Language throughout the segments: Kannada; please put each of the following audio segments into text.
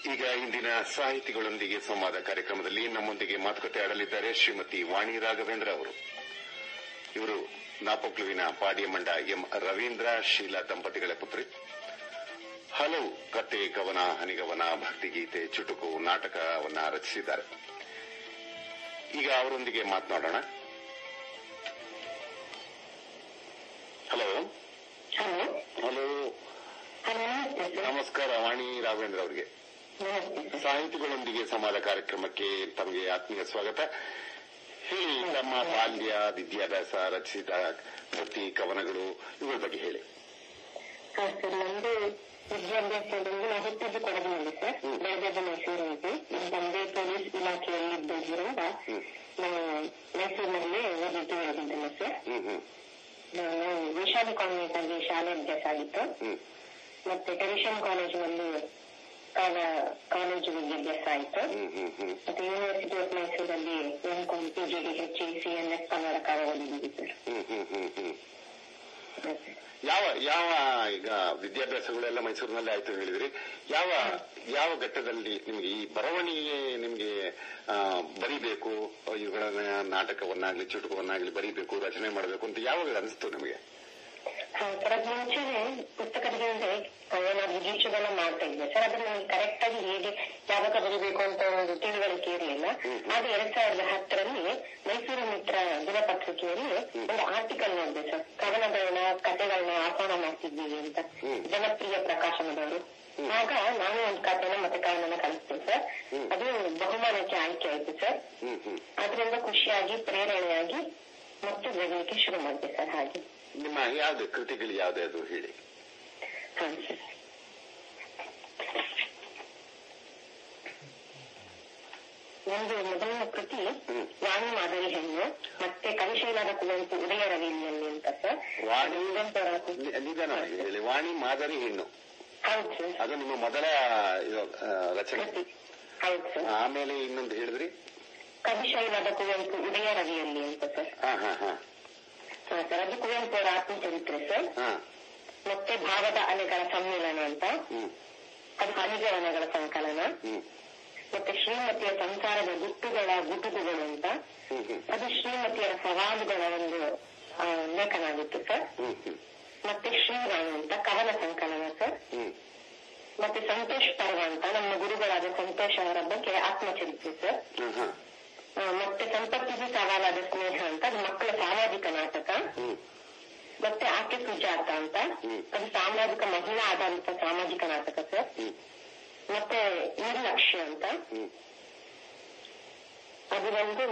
ಈಗ ಇಂದಿನ ಸಾಹಿತಿಗಳೊಂದಿಗೆ ಸಂವಾದ ಕಾರ್ಯಕ್ರಮದಲ್ಲಿ ನಮ್ಮೊಂದಿಗೆ ಮಾತುಕತೆ ಆಡಲಿದ್ದಾರೆ ಶ್ರೀಮತಿ ವಾಣಿ ರಾಘವೇಂದ್ರ ಅವರು ಇವರು ನಾಪೊಕ್ಲುವಿನ ಪಾಡಿಯಮಂಡ ಎಂ ರವೀಂದ್ರ ಶೀಲಾ ದಂಪತಿಗಳ ಪುತ್ರಿ ಹಲವು ಕತೆ ಕವನ ಹನಿಗವನ ಭಕ್ತಿಗೀತೆ ಚುಟುಕು ನಾಟಕವನ್ನ ರಚಿಸಿದ್ದಾರೆ ಈಗ ಅವರೊಂದಿಗೆ ಮಾತನಾಡೋಣ ಹಲೋ ಹಲೋ ಹಲೋ ಹಲೋ ನಮಸ್ತೆ ಸರ್ ನಮಸ್ಕಾರ ವಾಣಿ ರಾಘವೇಂದ್ರ ಅವರಿಗೆ ನಮಸ್ತೆ ಸರ್ ಸಾಹಿತಿಗಳೊಂದಿಗೆ ಸಂವಾದ ಕಾರ್ಯಕ್ರಮಕ್ಕೆ ತಮಗೆ ಆತ್ಮೀಯ ಸ್ವಾಗತ ಹೇಳಿ ನಮ್ಮ ಬಾಲ್ಯ ವಿದ್ಯಾಭ್ಯಾಸ ರಚಿಸಿದ ಕೃತಿ ಕವನಗಳು ಇವುಗಳ ಬಗ್ಗೆ ಹೇಳಿ ಹಾ ಸರ್ ನಮ್ದು ವಿದ್ಯಾಭ್ಯಾಸದಲ್ಲಿ ನಾವು ಹುಟ್ಟಿದ್ದು ಕೊಡಗಿನಲ್ಲಿ ಸರ್ ಹ್ಮ್. ಬೆಳೆದದ್ದು ಮೈಸೂರಿಗೆ ನಮ್ಮ ತಂದೆ ಪೊಲೀಸ್ ಇಲಾಖೆಯಲ್ಲಿ ಇದ್ದಿದ್ದರಿಂದ ಹ್ಮ್. ನಾವು ಮೈಸೂರಿನಲ್ಲಿ ಓದಿದ್ದು ಓದಿದ್ದೇನೆ ಸರ್ ಹ್ಮ್ ಹ್ಮ್ ನಾನು ವಿಶಾಲಿ ಕಾನ್ವೆಂಟ್ ಅಲ್ಲಿ ಶಾಲೆ ಅಭ್ಯಾಸ ಆಗಿತ್ತು ಹ್ಮ್ ಮತ್ತೆ ಟೆರಿಷನ್ ಕಾಲೇಜಿನಲ್ಲಿ ಕಾಲ- ಕಾಲೇಜು ವಿದ್ಯಾಭ್ಯಾಸ ಆಯಿತು ಹ್ಮ್ ಹ್ಮ್ ಹ್ಮ್ ಮತ್ತೆ ಯೂನಿವರ್ಸಿಟಿ ಆಫ್ ಮೈಸೂರಲ್ಲಿ M com P G D H C N S Kannada ಕಾಲ ಓದಿದ್ದೀವಿ ಸರ್ ಹ್ಮ್ ಹ್ಮ್ ಹ್ಮ್ ಹ್ಮ್ ಮತ್ತೆ ಯಾವ ಯಾವ ಈಗ ವಿದ್ಯಾಭ್ಯಾಸಗಳೆಲ್ಲ ಮೈಸೂರಿನಲ್ಲಿ ಆಯ್ತು ಹೇಳಿದ್ರಿ ಯಾವ ಯಾವ ಘಟ್ಟದಲ್ಲಿ ನಿಮ್ಗೆ ಈ ಬರವಣಿಗೆ ನಿಮ್ಗೆ ಆ, ಬರಿಬೇಕು ಇವುಗಳನ್ನ ನಾಟಕವನ್ನಾಗ್ಲಿ ಚುಟುಕವನ್ನಾಗ್ಲಿ ಬರಿಬೇಕು ರಚನೆ ಮಾಡಬೇಕು ಅಂತ ಯಾವಾಗ ಅನಿಸ್ತು ನಿಮಗೆ ಹಾ, ಸರ್ ಅದ್ ಮುಂಚೆನೆ ಪುಸ್ತಕದ ಹಿಂದೆ ಏನಾದ್ರು ಗೀಚುಗಳನ್ನ ಮಾಡ್ತಾ ಇದ್ದೆ ಸರ್ ಅದ್ರ ನನಗೆ ಕರೆಕ್ಟ್ ಆಗಿ ಹೇಗೆ ಯಾವಾಗ ಬರೀಬೇಕು ಅಂತ ಒಂದು ತಿಳುವಳಿಕೆ ಇರಲಿಲ್ಲ ಆಗ ಎರಡ್ ಸಾವಿರದ ಹತ್ತರಲ್ಲಿ ಮೈಸೂರು ಮಿತ್ರ ದಿನಪತ್ರಿಕೆಯಲ್ಲಿ ಒಂದು ಆರ್ಟಿಕಲ್ ನೋಡಿದೆ ಸರ್ ಕವನಗಳನ್ನ ಕಥೆಗಳನ್ನ ಆಹ್ವಾನ ಮಾಡ್ತಿದ್ದೀವಿ ಅಂತ ಹ್ಮ್. ಜನಪ್ರಿಯ ಪ್ರಕಾಶನದವರು ಆಗ ನಾನು ಒಂದು ಕಥೆನ ಮತ್ತೆ ಕವನನ ಕಲಿಸ್ತೆ ಸರ್ ಹ್ಮ್. ಅದು ಬಹುಮಾನಕ್ಕೆ ಆಯ್ಕೆ ಆಯ್ತು ಸರ್ ಹ್ಮ್ ಹ್ಮ್ ಅದರಿಂದ ಖುಷಿಯಾಗಿ ಪ್ರೇರಣೆಯಾಗಿ ಮತ್ತೆ ಬರೀಲಿಕ್ಕೆ ಶುರು ಮಾಡಿದೆ ಸರ್ ಹಾಗೆ ನಿಮ್ಮ ಯಾವ್ದು ಕೃತಿಗಳು ಯಾವ್ದು ಅದು ಹೇಳಿ ಹಾ ಸರ್ ಒಂದು ಮೊದಲನೇ ಕೃತಿ ಹ್ಮ್. ವಾಣಿ ಮಾದರಿ ಹೆಣ್ಣು ಮತ್ತೆ ಕವಿಶೈಲಾದ ಕುವೆಂಪು ಉದಯ ರವಿಯಲ್ಲಿ ಅಂತ ಸರ್ ವಾಣಿ ಕುವೆಂಪು ಅವರ ಕೃತಿ. ನಿ- ನಿಧಾನವಾಗಿ ಹೇಳಿ ವಾಣಿ ಮಾದರಿ ಹೆಣ್ಣು ಹೌದು ಸರ್ ಅದು ನಿಮ್ಮ ಮೊದಲ ಇದು, ಆ, ರಚನೆ ಕೃತಿ ಹೌದು ಸರ್ ಆಮೇಲೆ ಇನ್ನೊಂದು ಹೇಳಿದ್ರಿ ಕವಿಶೈಲಾದ ಕುವೆಂಪು ಉದಯ ರವಿಯಲ್ಲಿ ಅಂತ ಸರ್ ಹಾ ಹಾ ಹಾ ಹಾ ಸರ್ ಅದು ಕುವೆಂಪು ಅವರ ಆತ್ಮಚರಿತ್ರೆ ಸರ್ ಹಾ ಮತ್ತೆ ಭಾವದ ಅಲೆಗಳ ಸಮ್ಮಿಲನ ಅಂತ ಹ್ಮ್ ಅದು ಹನಿಗವನಗಳ ಸಂಕಲನ ಹ್ಮ್ ಮತ್ತೆ ಶ್ರೀಮತಿಯ ಸಂಸಾರದ ಗುಟ್ಟುಗಳ ಗುಟುಕುಗಳು ಅಂತ ಹ್ಮ್ ಹ್ಮ್ ಅದು ಶ್ರೀಮತಿಯರ ಸವಾಲುಗಳ ಒಂದು ಆ, ಲೇಖನ ಆಗಿತ್ತು ಸರ್ ಹ್ಮ್ ಹ್ಮ್ ಮತ್ತೆ ಶ್ರೀರಾಮ್ ಅಂತ ಕವನ ಸಂಕಲನ ಸರ್ ಹ್ಮ್ ಮತ್ತೆ ಸಂತೋಷ್ ಪರ್ವ ಅಂತ ನಮ್ಮ ಗುರುಗಳಾದ ಸಂತೋಷ್ ಅವರ ಬಗ್ಗೆ ಆತ್ಮಚರಿತ್ರೆ ಸರ್ ಹಾ ಹಾ ಆ, ಮತ್ತೆ ಸಂಪತ್ತಿಗೆ ಸವಾಲಾದ ಸ್ನೇಹ ಅಂತ ಅದು ಮಕ್ಕಳ ಸಾಮಾಜಿಕ ನಾಟಕ ಹ್ಮ್ ಮತ್ತೆ ಆಕೆ ಸುಜಾತ ಅಂತ ಹ್ಮ್. ಅದು ಸಾಮಾಜಿಕ ಮಹಿಳಾ ಆಧಾರಿತ ಸಾಮಾಜಿಕ ನಾಟಕ ಸರ್ ಹ್ಮ್ ಮತ್ತೆ ನಿರ್ಲಕ್ಷ್ಯ ಅಂತ ಹ್ಮ್ ಅದು ಒಂದು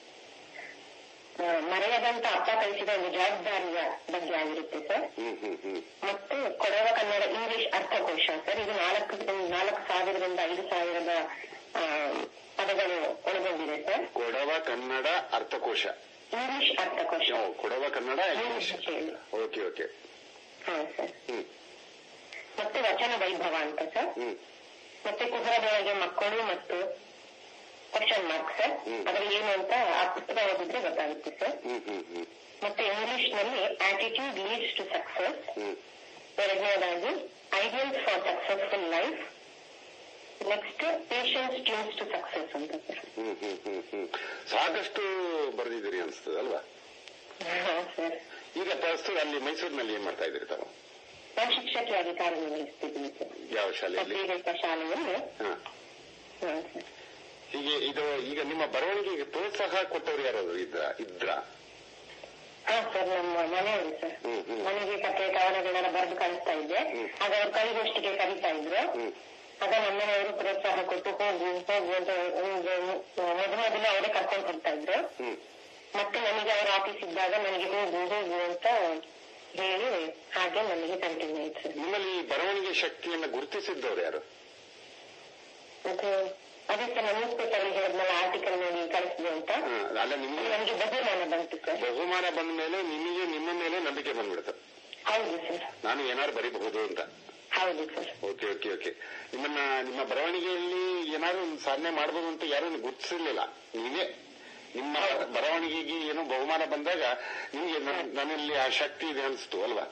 ಆ, ಮರೆಯದಂತ ಅಪ್ಪ ಕಲಿಸಿದ ಒಂದು ಜವಾಬ್ದಾರಿಯ ಬಗ್ಗೆ ಆಗಿರುತ್ತೆ ಸರ್ ಹ್ಮ್ ಹ್ಮ್ ಹ್ಮ್ ಮತ್ತೆ ಕೊಡವ ಕನ್ನಡ ಇಂಗ್ಲಿಷ್ ಅರ್ಥಕೋಶ ಸರ್ ಇದು ನಾಲ್ಕು ನಾಲ್ಕು ಸಾವಿರದಿಂದ ಐದು ಸಾವಿರದ ಆ, ಪದಗಳು ಒಳಗೊಂಡಿದೆ ಸರ್ ಕೊಡವ ಕನ್ನಡ ಅರ್ಥಕೋಶ ಇಂಗ್ಲಿಷ್ ಅರ್ಥಕೋಶ ಓ, Kodava Kannada English English okay okay ಹಾ ಸರ್ ಹ್ಮ್ ಮತ್ತೆ ವಚನ ವೈಭವ ಅಂತ ಸರ್ ಹ್ಮ್ ಮತ್ತೆ ಕುದುರದೊಳಗೆ ಮಕ್ಕಳು ಮತ್ತು ಕ್ವಶನ್ ಮಾರ್ಕ್ ಸರ್ ಹ್ಮ್. ಅದ್ರಲ್ಲಿ ಏನು ಅಂತ ಆ ಪುಸ್ತಕ ಓದಿದ್ರೆ ಗೊತ್ತಾಗುತ್ತೆ ಸರ್ ಹ್ಮ್ ಹ್ಮ್ ಹ್ಮ್ ಮತ್ತೆ ಇಂಗ್ಲಿಷ್ ನಲ್ಲಿ ಆಟಿಟ್ಯೂಡ್ ಲೀಡ್ಸ್ ಟು ಸಕ್ಸಸ್ ಹ್ಮ್ ಎರಡನೇದಾಗಿ ideals for successful life next patience tunes to success ಅಂತ ಸರ್ ಹ್ಮ್ ಹ್ಮ್ ಹ್ಮ್ ಹ್ಮ್ ಸಾಕಷ್ಟು ಬರೆದಿದ್ದೀರಿ ಅನ್ಸ್ತದೆ ಅಲ್ವಾ ಹಾ ಸರ್ ಈಗ ಪ್ರಸ್ತುತ ಅಲ್ಲಿ ಮೈಸೂರಿನಲ್ಲಿ ಏನ್ ಮಾಡ್ತಾ ಇದ್ದೀರಿ ತಾವು ನಾನು ಶಿಕ್ಷಕಿಯಾಗಿ ಕಾರ್ಯನಿರ್ವಹಿಸ್ತಿದ್ದೀನಿ ಸರ್ ಯಾವ ಶಾಲೆಯಲ್ಲಿ ಪತ್ರಿಕಾ ಶಾಲೆಯಲ್ಲಿ ಹಾ ಹಾ ಸರ್ ಹೀಗೆ ಇದು ಈಗ ನಿಮ್ಮ ಬರವಣಿಗೆಗೆ ಪ್ರೋತ್ಸಾಹ ಕೊಟ್ಟವರು ಯಾರಾದ್ರು ಇದ್ರ ಇದ್ರ ಹಾ ಸರ್ ನಮ್ಮ ಮನೆಯವರು ಸರ್ ಹ್ಮ್, ಹ್ಮ್. ಮನೆಗೆ ಕಥೆ ಕವನಗಳೆಲ್ಲ ಬರೆದು ಕಳಿಸ್ತಾ ಇದ್ದೆ ಹ್ಮ್. ಆಗ ಅವ್ರು ಕವಿಗೋಷ್ಠಿಗೆ ಕರೀತಾ ಇದ್ರು ಹ್ಮ್ ಆಗ ನಮ್ಮನೆಯವರು ಪ್ರೋತ್ಸಾಹ ಕೊಟ್ಟು ಹೋಗು ಹೋಗು ಅಂತ ಒಂದು ಮೊದಲು ಮೊದಲು ಅವರೇ ಕರ್ಕೊಂಡು ಹೋಗ್ತಾ ಇದ್ರು ಹ್ಮ್ ಮತ್ತೆ ನನಗೆ ಅವ್ರ ಆಫೀಸ್ ಇದ್ದಾಗ ನನಗೆ ಹೋಗು ಹೋಗು ಅಂತ ಹೇಳಿ ಹಾಗೆ ನನಗೆ ಕಂಟಿನ್ಯೂ ಆಯ್ತು ಸರ್ ನಿಮ್ಮಲ್ಲಿ ಈ ಬರವಣಿಗೆ ಶಕ್ತಿಯನ್ನ ಗುರುತಿಸಿದ್ದವ್ರು ಯಾರು ಅದು ಅದೇ ಸರ್ ನ್ಯೂಸ್ ಪೇಪರ್ ಹೇಳಿದ್ನಲ್ಲ ಆರ್ಟಿಕಲ್ ನೋಡಿ ಕಳಿಸಿದೆ ಅಂತ ಹಾ, ಅಲ್ಲ ನಿಮ್ಗೆ ನನಗೆ ಬಹುಮಾನ ಬಂತು ಸರ್ ಬಹುಮಾನ ಬಂದ ಮೇಲೆ ನಿಮಗೆ ನಿಮ್ಮ ಮೇಲೆ ನಂಬಿಕೆ ಬಂದ್ಬಿಡುತ್ತೆ ಹೌದು ಸರ್ ನಾನು ಏನಾದ್ರು ಬರೀಬಹುದು ಅಂತ ಹೌದು ಸರ್ ಓಕೆ ಓಕೆ ಓಕೆ ನಿಮ್ಮನ್ನ ನಿಮ್ಮ ಬರವಣಿಗೆಯಲ್ಲಿ ಏನಾದ್ರು ಒಂದು ಸಾಧನೆ ಮಾಡಬಹುದು ಅಂತ ಯಾರು ಗುರುತಿಸಿರ್ಲಿಲ್ಲ ನೀವೇ ನಿಮ್ಮ ಬರವಣಿಗೆಗೆ ಏನೋ ಬಹುಮಾನ ಬಂದಾಗ ನಿಮ್ಗೆ ನ- ನನ್ನಲ್ಲಿ ಆ ಶಕ್ತಿ ಇದೆ ಅನಿಸ್ತು ಅಲ್ವಾ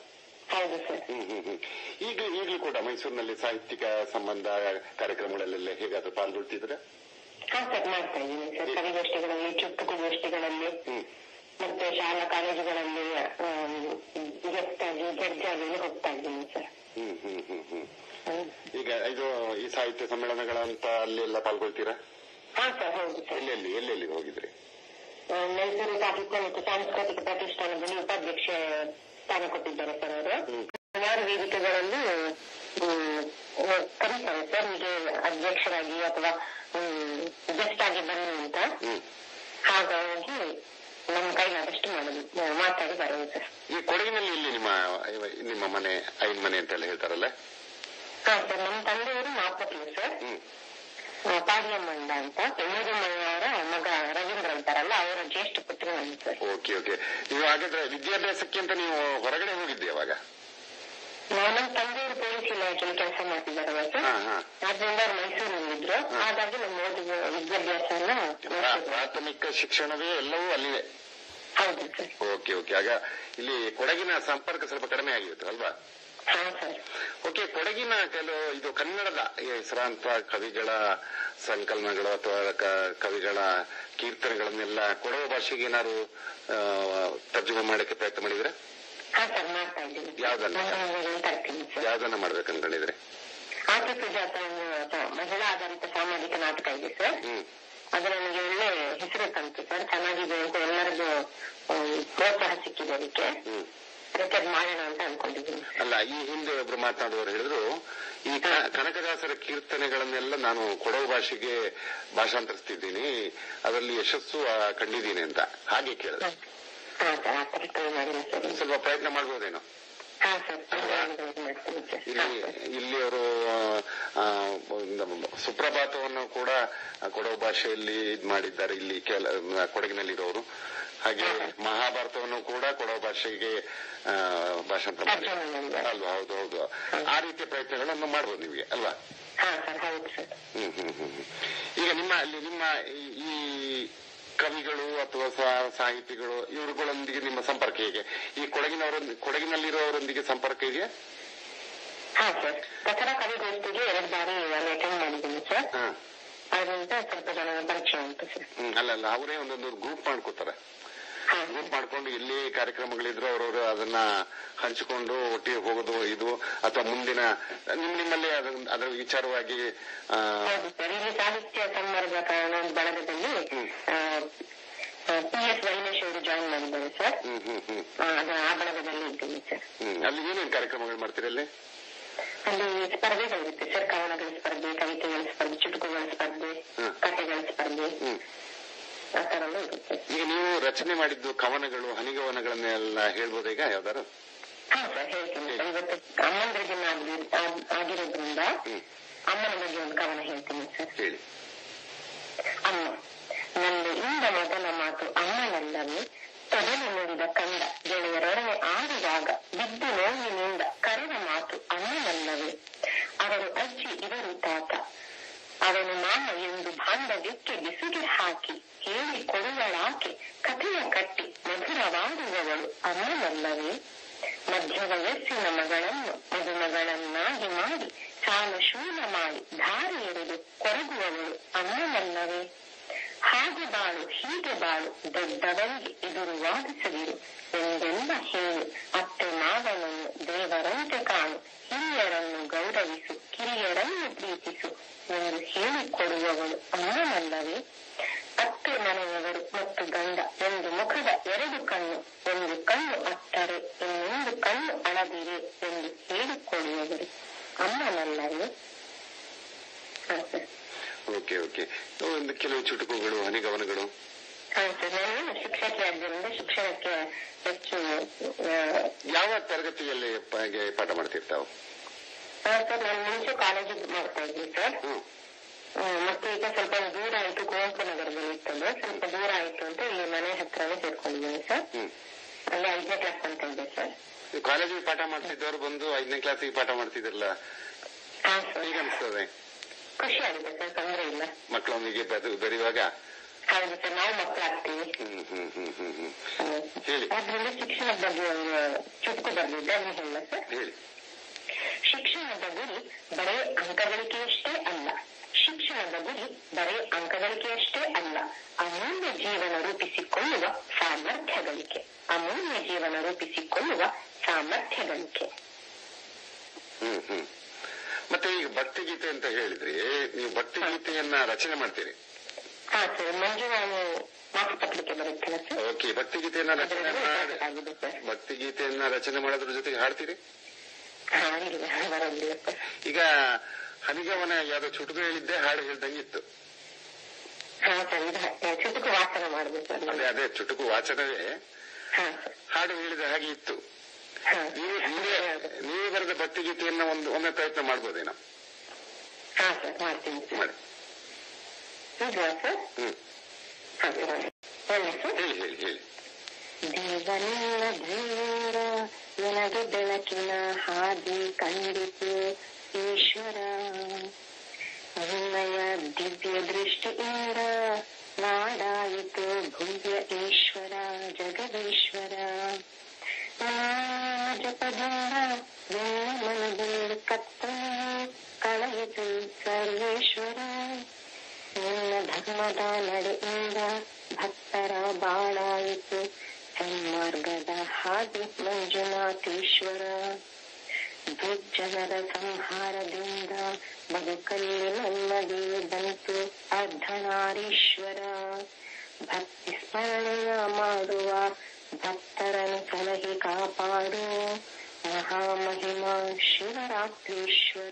ಹೌದು ಸರ್ ಹ್ಮ್ ಹ್ಮ್ ಹ್ಮ್ ಈಗ ಈಗಲೂ ಕೂಡ ಮೈಸೂರಿನಲ್ಲಿ ಸಾಹಿತ್ಯಿಕ ಸಂಬಂಧ ಕಾರ್ಯಕ್ರಮಗಳಲ್ಲೆಲ್ಲ ಹೇಗಾದ್ರೂ ಪಾಲ್ಗೊಳ್ತಿದ್ರೆ ಹಾ ಸರ್ ಮಾಡ್ತಾ ಇದ್ದೀನಿ ಸರ್ ಕವಿಗೋಷ್ಠಿಗಳಲ್ಲಿ ಚುಟುಕು ಗೋಷ್ಠಿಗಳಲ್ಲಿ ಹ್ಮ್ ಮತ್ತೆ ಶಾಲಾ ಕಾಲೇಜುಗಳಲ್ಲಿ ಗೆಸ್ಟ್ ಆಗಿ ಜಡ್ಜ್ ಆಗಿ ಹೋಗ್ತಾ ಇದ್ದೀನಿ ಸರ್ ಹ್ಮ್ ಹ್ಮ್ ಹ್ಮ್ ಹ್ಮ್ ಹ್ಮ್. ಈಗ ಇದು ಈ ಸಾಹಿತ್ಯ ಸಮ್ಮೇಳನಗಳಂತ ಅಲ್ಲಿ ಎಲ್ಲ ಪಾಲ್ಗೊಳ್ತೀರಾ ಹಾ ಸರ್ ಹೌದು ಸರ್ ಎಲ್ಲೆಲ್ಲಿ ಎಲ್ಲೆಲ್ಲಿ ಹೋಗಿದ್ರಿ ಆ, ಮೈಸೂರು ಸಾಹಿತ್ಯ ಮತ್ತು ಸಾಂಸ್ಕೃತಿಕ ಪ್ರತಿಷ್ಠಾನದಲ್ಲಿ ಉಪಾಧ್ಯಕ್ಷ ಸ್ಥಾನ ಕೊಟ್ಟಿದ್ದಾರೆ ಸರ್ ಅವರು ಹ್ಮ್. ಹಲವಾರು ವೇದಿಕೆಗಳಲ್ಲಿ ಹ್ಮ್, ಕರೀತಾರೆ ಸರ್ ಹೀಗೆ ಅಧ್ಯಕ್ಷರಾಗಿ ಅಥವಾ ಗೆಸ್ಟ್ ಆಗಿ ಬನ್ನಿ ಅಂತ ಹ್ಮ್ ಹಾಗಾಗಿ ನಮ್ಮ ಕೈಲಾದಷ್ಟು ಮಾಡೋದು ಮಾತಾಡಿ ಬರೋದು ಸರ್ ಈ ಕೊಡಗಿನಲ್ಲಿ ಇಲ್ಲಿ ನಿಮ್ಮ ನಿಮ್ಮ ಮನೆ ಐನ್ ಮನೆ ಅಂತೆಲ್ಲ ಹೇಳ್ತಾರಲ್ಲ ಹಾ ಸರ್ ನಮ್ಮ ತಂದೆಯವರು ಮಾಪಟ್ಲು ಸರ್ ಹ್ಮ್ ಆ, ಪಾಡಿಯಮ್ಮಂಡ ಅಂತ ಅವರ ಮಗ ರವೀಂದ್ರ ಅಂತಾರಲ್ಲ ಅವರ ಜ್ಯೇಷ್ಠ ಪುತ್ರ ನಾನು ಸರ್ ಓಕೆ ಓಕೆ ನೀವು ಹಾಗಾದ್ರೆ ವಿದ್ಯಾಭ್ಯಾಸಕ್ಕೆ ಅಂತ ನೀವು ಹೊರಗಡೆ ಹೋಗಿದ್ದೆ ಅವಾಗ ನಮ್ಮ ತಂದೆಯವರು ಪೊಲೀಸ್ ಇಲಾಖೆಯಲ್ಲಿ ಕೆಲಸ ಮಾಡ್ತಿದ್ದಾರೆ ಸರ್ ಹಾ ಹಾ ಆದ್ರಿಂದ ಅವ್ರು ಮೈಸೂರಿನಲ್ಲಿದ್ರು ಹಾಗಾಗಿ ನಮ್ಮ ಓದಿದ ವಿದ್ಯಾಭ್ಯಾಸನ ಪ್ರಾ- ಮೈಸೂರು. ಪ್ರಾಥಮಿಕ ಶಿಕ್ಷಣವೇ ಎಲ್ಲವೂ ಅಲ್ಲಿದೆ ಹೌದು ಸರ್ ಓಕೆ ಓಕೆ ಆಗ ಇಲ್ಲಿ ಕೊಡಗಿನ ಸಂಪರ್ಕ ಸ್ವಲ್ಪ ಕಡಿಮೆ ಆಗಿರುತ್ತೆ ಅಲ್ವಾ ಹಾ ಸರ್ ಓಕೆ ಕೊಡಗಿನ ಕೆಲವು ಇದು ಕನ್ನಡದ ಈ ಹೆಸರಾಂತ ಕವಿಗಳ ಸಂಕಲನಗಳು ಅಥವಾ ಕ- ಕವಿಗಳ ಕೀರ್ತನೆಗಳನ್ನೆಲ್ಲ ಕೊಡವ ಭಾಷೆಗೆ ಏನಾದ್ರು ಆ, ತರ್ಜುಮೆ ಮಾಡಕ್ಕೆ ಪ್ರಯತ್ನ ಮಾಡಿದ್ರೆ ಹಾ ಸರ್ ಮಾಡ್ತಾ ಇದ್ದೀನಿ ಯಾವ್ದನ್ನ? ಮಂಗಳೂರಲ್ಲಿ ತರ್ತೀನಿ ಸರ್ ಯಾವ್ದನ್ನ ಮಾಡ್ಬೇಕು ಅನ್ಕೊಂಡಿದ್ರೆ ಆಕೆ ಸುಜಾತ ಒಂದು ಅಥವಾ ಮಹಿಳಾ ಆಧಾರಿತ ಸಾಮಾಜಿಕ ನಾಟಕ ಇದೆ ಸರ್ ಹ್ಮ್ ಅದು ನನಗೆ ಒಳ್ಳೆ ಹೆಸರು ತಂತು ಸರ್ ಚೆನ್ನಾಗಿದೆ ಅಂತ ಎಲ್ಲರಿಗೂ ಆಮ್, ಪ್ರೋತ್ಸಾಹ ಸಿಕ್ಕಿದೆ ಅದಕ್ಕೆ ಹ್ಮ್ ಅದಕ್ಕೆ ಅದ್ ಮಾಡೋಣ ಅಂತ ಅನ್ಕೊಂಡಿದ್ದೀನಿ ಅಲ್ಲ ಈ ಹಿಂದೆ ಒಬ್ರು ಮಾತನಾಡುವವರು ಹೇಳಿದ್ರು ಈ ಕ- ಕನಕದಾಸರ ಕೀರ್ತನೆಗಳನ್ನೆಲ್ಲ ನಾನು ಕೊಡವ ಭಾಷೆಗೆ ಭಾಷಾಂತರಿಸ್ತಿದ್ದೀನಿ ಅದರಲ್ಲಿ ಯಶಸ್ಸು ಆ, ಕಂಡಿದ್ದೀನಿ ಅಂತ ಹಾಗೆ ಕೇಳಿದೆ ಹಾ ಸರ್ ಆ ಥರ ಟ್ರೈ ಮಾಡಿಲ್ಲ ಸರ್ ಸ್ವಲ್ಪ ಪ್ರಯತ್ನ ಮಾಡ್ಬೋದೇನೋ ಹಾ ಸರ್ ಮಾಡ್ತೀನಿ ಸರ್ ಇಲ್ಲಿ ಇಲ್ಲಿ ಅವರು ಸುಪ್ರಭಾತವನ್ನು ಕೂಡ ಕೊಡವ ಭಾಷೆಯಲ್ಲಿ ಇದ್ ಮಾಡಿದ್ದಾರೆ ಇಲ್ಲಿ ಕೆಲ ಕೊಡಗಿನಲ್ಲಿರೋರು ಹಾಗೆ ಮಹಾಭಾರತವನ್ನು ಕೂಡ ಕೊಡವ ಭಾಷೆಗೆ ಆ, ಭಾಷಾಂತರ ಮಾಡಿ ತರ್ಜುಮೆ ಮಾಡಿದ್ದಾರೆ. ಅಲ್ವಾ ಹೌದು ಹೌದು ಆ ರೀತಿಯ ಪ್ರಯತ್ನಗಳನ್ನು ಮಾಡ್ಬೋದು ನಿಮಗೆ ಅಲ್ವಾ ಹಾ ಸರ್ ಹೌದು ಸರ್ ಹ್ಮ್ ಹ್ಮ್ ಹ್ಮ್ ಹ್ಮ್. ಈಗ ನಿಮ್ಮ ಅಲ್ಲಿ ನಿಮ್ಮ ಈ- ಈ ಕವಿಗಳು ಅಥವಾ ಸಾ- ಸಾಹಿತಿಗಳು ಇವರುಗಳೊಂದಿಗೆ ನಿಮ್ಮ ಸಂಪರ್ಕ ಹೇಗೆ ಈ ಕೊಡಗಿನವರ ಕೊಡಗಿನಲ್ಲಿರುವವರೊಂದಿಗೆ ಸಂಪರ್ಕ ಇದೆಯಾ ಹಾ ಸರ್ ದಸರಾ ಕವಿಗೋಷ್ಠಿಗೆ ಎರಡು ಬಾರಿ ನಾನು ಅಟೆಂಡ್ ಮಾಡಿದ್ದೀನಿ ಸರ್ ಹಾ ಅದರಿಂದ ಸ್ವಲ್ಪ ಜನ ಪರಿಚಯ ಉಂಟು ಸರ್ ಹ್ಮ್ ಅಲ್ಲ ಅಲ್ಲ ಅವರೇ ಒಂದೊಂದು ಗ್ರೂಪ್ ಮಾಡ್ಕೋತಾರೆ ಹಾ ಗ್ರೂಪ್ ಮಾಡ್ಕೊಂಡು ಎಲ್ಲಿ ಕಾರ್ಯಕ್ರಮಗಳಿದ್ರು ಅವರವರು ಅದನ್ನ ಹಂಚಿಕೊಂಡು ಒಟ್ಟಿಗೆ ಹೋಗೋದು ಇದು ಅಥವಾ ಮುಂದಿನ ನಿಮ್ ನಿಮ್ಮಲ್ಲಿ ಅದರ ಅದರ ವಿಚಾರವಾಗಿ ಆ, ಹೌದು ಸರ್ ಇಲ್ಲಿ ಸಾಹಿತ್ಯ ಸಂವರ್ಗ ಕಾರಣ ಬಳಗದಲ್ಲಿ ಹ್ಮ್. ಪಿ ಎಸ್ ವೈನೇಶ್ ಅವರು ಜಾಯಿನ್ ಮಾಡಿದ್ದಾರೆ ಸರ್ ಹ್ಮ್ ಹ್ಮ್ ಹ್ಮ್ ಆ, ಅದು ಆ ಬಳಗದಲ್ಲಿ ಇದ್ದೀನಿ ಸರ್ ಹ್ಮ್ ಅಲ್ಲಿ ಏನೇನ್ ಕಾರ್ಯಕ್ರಮಗಳು ಮಾಡ್ತೀರಿ ಅಲ್ಲಿ ಅಲ್ಲಿ ಸ್ಪರ್ಧೆಗಳಿರುತ್ತೆ ಸರ್ ಕವನಗಳ ಸ್ಪರ್ಧೆ ಕವಿತೆಗಳ ಸ್ಪರ್ಧೆ ಚುಟುಕುಗಳ ಸ್ಪರ್ಧೆ ಹ್ಮ್. ಕಥೆಗಳ ಸ್ಪರ್ಧೆ ಹ್ಮ್ ಆ ತರ ಎಲ್ಲ ಇರುತ್ತೆ ಈಗ ನೀವು ರಚನೆ ಮಾಡಿದ್ದು ಕವನಗಳು ಹನಿಗವನಗಳನ್ನೆಲ್ಲ ಹೇಳ್ಬೋದ ಈಗ ಯಾವ್ದಾರು ಹಾ ಸರ್ ಹೇಳ್ತೀನಿ ಸರ್ ಇವತ್ತು ಅಮ್ಮಂದ್ರ ದಿನ ಆಗಿ- ಆಗ್- ಆಗಿರೋದ್ರಿಂದ ಹ್ಮ್ ಅಮ್ಮನ ಬಗ್ಗೆ ಒಂದು ಕವನ ಹೇಳ್ತೀನಿ ಸರ್ ಹೇಳಿ ಅಮ್ಮ ನನ್ನ ಇಂದ ಮೊದಲ ಮಾತು ಅಮ್ಮನಲ್ಲವೇ ತೊದಲು ನೋಡಿದ ಕಂದ ಗೆಳೆಯರೊಡನೆ ಆಡುವಾಗ ಬಿದ್ದು ನೋವಿನಿಂದ ಕರೆದ ಮಾತು ಅಮ್ಮನಲ್ಲವೇ ಅವರು ಅಜ್ಜಿ ಇವರು ತಾತ ಅವನು ಮಾಮ ಎಂದು ಬಾಂಧವ್ಯಕ್ಕೆ ಬಿಸುಗೆ ಹಾಕಿ ಹೇಳಿ ಕೊಡುವಳಾಕೆ ಕಥೆಯ ಕಟ್ಟಿ ಮಧುರವಾಡುವವಳು ಅಮ್ಮನಲ್ಲವೇ ಮಧ್ಯ ವಯಸ್ಸಿನ ಮಗಳನ್ನು ಮದುಮಗಳನ್ನಾಗಿ ಮಾಡಿ ಸಾಲ ಶೂಲ ಮಾಡಿ ಧಾರೆ ಎರೆದು ಕೊರಗುವವಳು ಅಮ್ಮನಲ್ಲವೇ ಹಾಗೆ ಬಾಳು ಹೀಗೆ ಬಾಳು ದೊಡ್ಡವರಿಗೆ ಎದುರು ವಾದಿಸದಿರು ಎಂದೆಲ್ಲ ಹೇಳು ಅತ್ತೆ ಮಾವನನ್ನು ದೇವರಂತೆ ಕಾಣು ಹಿರಿಯರನ್ನು ಗೌರವಿಸು ಕಿರಿಯರನ್ನು ಪ್ರೀತಿಸು ಎಂದು ಹೇಳಿಕೊಡುವವಳು ಅಮ್ಮನಲ್ಲವೇ ಅತ್ತೆ ಮನೆಯವರು ಮತ್ತು ಗಂಡ ಒಂದು ಮುಖದ ಎರಡು ಕಣ್ಣು ಒಂದು ಕಣ್ಣು ಅತ್ತರೆ ಇನ್ನೊಂದು ಕಣ್ಣು ಅಳದಿರೆ ಎಂದು ಹೇಳಿಕೊಡುವವರು ಅಮ್ಮನಲ್ಲವೇ ಹಾ ಸರ್ ಓಕೆ ಓಕೆ ಒಂದು ಕೆಲವು ಚುಟುಕುಗಳು ಹನಿಗವನಗಳು ಹಾ ಸರ್ ನಾನು ಶಿಕ್ಷಕಿ ಆದ್ದರಿಂದ ಶಿಕ್ಷಣಕ್ಕೆ ಹೆಚ್ಚು ಆ, ಯಾವ ತರಗತಿಯಲ್ಲಿ ಪ- ಗೆ ಪಾಠ ಮಾಡ್ತಿರ್ತಾವ ಹಾ ಸರ್ ನಾನು ಮುಂಚೆ ಕಾಲೇಜಿಗೆ ಮಾಡ್ತಾ ಇದ್ದೆ ಸರ್ ಹ್ಮ್ ಹ್ಮ್, ಮತ್ತೆ ಈಗ ಸ್ವಲ್ಪ ದೂರ ಆಯ್ತು ಕುವೆಂಪು ನಗರದಲ್ಲಿ ಇತ್ತಲ್ಲ ಸ್ವಲ್ಪ ದೂರ ಆಯ್ತು ಅಂತ ಇಲ್ಲಿ ಮನೆ ಹತ್ರನೇ ಸೇರ್ಕೊಂಡಿದ್ದೀನಿ ಸರ್ ಹ್ಮ್ ಅಲ್ಲಿ ಐದನೇ ಕ್ಲಾಸ್ ಅಂತ ಇದೆ ಸರ್ ಈ ಕಾಲೇಜಿಗೆ ಪಾಠ ಮಾಡ್ತಿದ್ದವರು ಬಂದು ಐದನೇ ಕ್ಲಾಸಿಗೆ ಪಾಠ ಮಾಡ್ತಿದ್ರಲ್ಲ ಹಾ ಸರ್ ಹೇಗೆ ಅನಿಸ್ತದೆ ಖುಷಿ ಆಗಿದೆ ಸರ್ ತೊಂದರೆ ಇಲ್ಲ ಮಕ್ಕಳೊಂದಿಗೆ ಬೆರೆ- ಬೆರೆಯುವಾಗ ಹಾ ಹೌದು ಸರ್ ನಾವು ಮಕ್ಕಳಾಗ್ತೀವಿ ಹ್ಮ್ ಹ್ಮ್ ಹ್ಮ್ ಹ್ಮ್ ಹ್ಮ್ ಹೇಳಿ ಅದ್ರಲ್ಲಿ ಶಿಕ್ಷಣದ ಬಗ್ಗೆ ಒಂದು ಚುಟುಕು ಬರ್ದಿದ್ದೆ ಅದನ್ನ ಹೇಳ ಸರ್ ಹೇಳಿ ಶಿಕ್ಷಣದ ಗುರಿ ಬರೀ ಅಂಕಗಳಿಕೆಯಷ್ಟೇ ಅಲ್ಲ ಶಿಕ್ಷಣದ ಗುರಿ ಬರೀ ಅಂಕಗಳಿಕೆಯಷ್ಟೇ ಅಲ್ಲ ಅಮೂಲ್ಯ ಜೀವನ ರೂಪಿಸಿಕೊಳ್ಳುವ ಸಾಮರ್ಥ್ಯ ಗಳಿಕೆ ಅಮೂಲ್ಯ ಜೀವನ ರೂಪಿಸಿಕೊಳ್ಳುವ ಸಾಮರ್ಥ್ಯ ಗಳಿಕೆ ಹ್ಮ್ ಹ್ಮ್ ಮತ್ತೆ ಈಗ ಭಕ್ತಿಗೀತೆ ಅಂತ ಹೇಳಿದ್ರಿ ನೀವು ಭಕ್ತಿಗೀತೆಯನ್ನ ರಚನೆ ಮಾಡ್ತೀರಿ ಹಾ ಸರ್ ಮಂಜು ನಾನು ಮಾತುಕತೆ ಬರುತ್ತಲ್ಲ ಸರ್ ಓಕೆ ಭಕ್ತಿಗೀತೆಯನ್ನ ರಚನೆ ಅದರಲ್ಲಿ ಮಾಡಿ ಆಗಿದೆ ಸರ್ ಭಕ್ತಿಗೀತೆಯನ್ನ ರಚನೆ ಮಾಡೋದ್ರ ಜೊತೆಗೆ ಹಾಡ್ತೀರಿ ಹಾ ಇಲ್ಲ ಬರೋದಿಲ್ಲ ಸರ್ ಈಗ ಹನಿಗವನ ಯಾವ್ದೋ ಚುಟುಕು ಹೇಳಿದ್ದೆ ಹಾಡು ಹೇಳ್ದಂಗೆ ಇತ್ತು ಹಾ ಸರ್ ಇದು ಚುಟುಕು ವಾಸನ ಮಾಡ್ಬೇಕು ಸರ್ ಅದೇ ಅದೇ ಚುಟುಕು ವಾಚನವೇ ಹಾ ಸರ್ ಹಾಡು ಹೇಳಿದ ಹಾಗೆ ಇತ್ತು ಹಾ ನೀವು ನೀವೇ ನೀವೇ ಬರೆದ ಭಕ್ತಿಗೀತೆಯನ್ನ ಒಂದು ಒಮ್ಮೆ ಪ್ರಯತ್ನ ಮಾಡ್ಬೋದೇನೋ ಹಾ ಸರ್ ಮಾಡ್ತೀನಿ ಸರ್ ಮಾಡಿ ಹೌದಾ ಸರ್ ಹ್ಮ್ ಹಾ ಸರ್ ಹೇಳಿ ಸರ್ ಹೇಳಿ ಹೇಳಿ ಹೇಳಿ ದೇವನಿಲ್ಲ ಧೈರ್ಯ ನನಗೆ ಬೆಳಕಿನ ಹಾದಿ ಕಂಡಿತು ಈಶ್ವರ ನಿನ್ನಯ ದಿವ್ಯ ದೃಷ್ಟಿಯಿಂದ ನಾಡಾಯಿತು ಭವ್ಯ ಈಶ್ವರ ಜಗದೀಶ್ವರ ಜಪದಿಂದ ಮನದಲ್ಲಿ ಕತ್ತಲು ಕಳೆಯಿತು ಸರ್ವೇಶ್ವರ ನಿನ್ನ ಧರ್ಮದ ನಡೆಯಿಂದ ಭಕ್ತರ ಬಾಳಾಯಿತು ಸನ್ಮಾರ್ಗದ ಹಾದಿ ಮಂಜುನಾಥೇಶ್ವರ ದುರ್ಜನರ ಸಂಹಾರದಿಂದ ಬದುಕಲ್ಲಿ ನೆಮ್ಮದಿ ಬಂತು ಅರ್ಧನಾರೀಶ್ವರ ಭಕ್ತಿ ಸ್ಮರಣೆಯ ಮಾಡುವ ಭಕ್ತರನ್ನು ಸಲಹೆ ಕಾಪಾಡು ಮಹಾಮಹಿಮ ಶಿವರಾತ್ರೀಶ್ವರ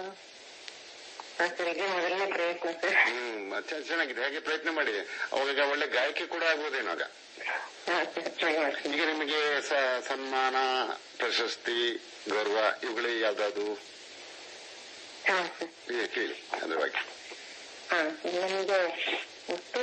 ಸರಿಗೆ ಮೊದಲನೇ ಪ್ರಯತ್ನ ಸರ್ ಹ್ಮ್ ಚ- ಚೆನ್ನಾಗಿದೆ ಹಾಗೆ ಪ್ರಯತ್ನ ಮಾಡಿ ಅವಾಗ ಒಳ್ಳೆ ಗಾಯಕಿ ಕೂಡ ಆಗ್ಬೋದೇನೋ ಆಗ ಹಾ ಸರ್ ಟ್ರೈ ಮಾಡ್ತೀನಿ ಈಗ ನಿಮಗೆ ಸ- ಸನ್ಮಾನ ಪ್ರಶಸ್ತಿ ಗೌರವ ಇವುಗಳೇ ಯಾವ್ದಾದ್ರು ಹಾ ಸರ್ ಏ, ಕೇಳಿ ಅದ್ರ ಬಗ್ಗೆ ಹಾ ನನಗೆ ಒಟ್ಟು